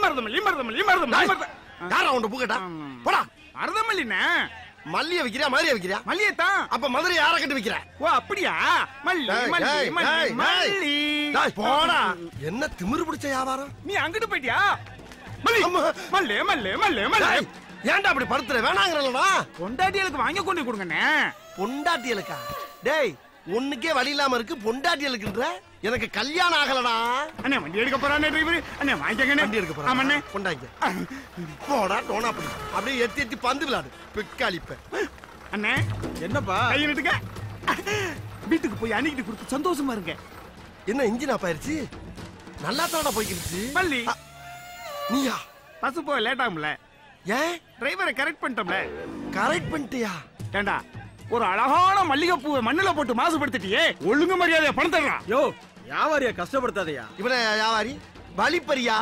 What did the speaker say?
மருதமல்லி மருதமல்லி மருதமல்லி மருத யாரா உன்ட பூ கேட்டா போடா மருதமல்லிண்ணே மல்லிய விக்கிறியா மதுரைய விக்கிறியா மல்லியத்தான் அப்ப மதுரை யார கட்டி விக்கிற ஓ அப்படியா மல்லி டேய், மல்லி டேய், மல்லி டேய், மல்லி டேய், போடா என்ன திமிரு பிடிச்ச வியாபாரம் நீ அங்கிட்டு போயிட்டியா மல்லி ஆமா. மல்லி மல்லி மல்லி மல்லி டேய், ஏன்டா அப்படி படுத்துற வேணாங்கிறல்லடா கொண்டாட்டிகளுக்கு வாங்கி கொண்டு கொடுங்கண்ணே பொண்டாட்டியலுக்கா டேய் ஒண்ணுக்கே வழி இல்லாம இருக்கு பொண்டாட்டியலுக்குன்ற எனக்கு கல்யாணம் ஆகலடா அண்ணே வண்டி எடுக்க போறானே டிரைவர் அண்ணே வாங்கிக்கங்கண்ணே வண்டி எடுக்க ஆமாண்ணே போறேன் கொண்டாங்க போடா டோனா அப்படி அப்படியே எத்தி எத்தி பந்து விளையாடு பிக்காளிப்ப அண்ணே என்னப்பா கையை நிட்டுக்க வீட்டுக்கு போய் அன்னைக்கிட்டு கொடுத்து சந்தோஷமா இருங்க என்ன இன்ஜின் ஆஃப் ஆயிருச்சு நல்லா தானடா போய்க்கிருச்சு மல்லி அ, நீயா பஸ் போக லேட் ஆகும்ல ஏன் டிரைவரை கரெக்ட் பண்ணிட்டோம்ல கரெக்ட் பண்ணிட்டியா ஏண்டா ஒரு அழகான மல்லிகைப்பூவை மண்ணுல போட்டு மாசுபடுத்திட்டியே ஒழுங்கு மரியாதையா பணம் தர்றான் யோ வியாபாரியா கஷ்டப்படுத்தாதயா இவன வியாபாரி வழிப்பறியா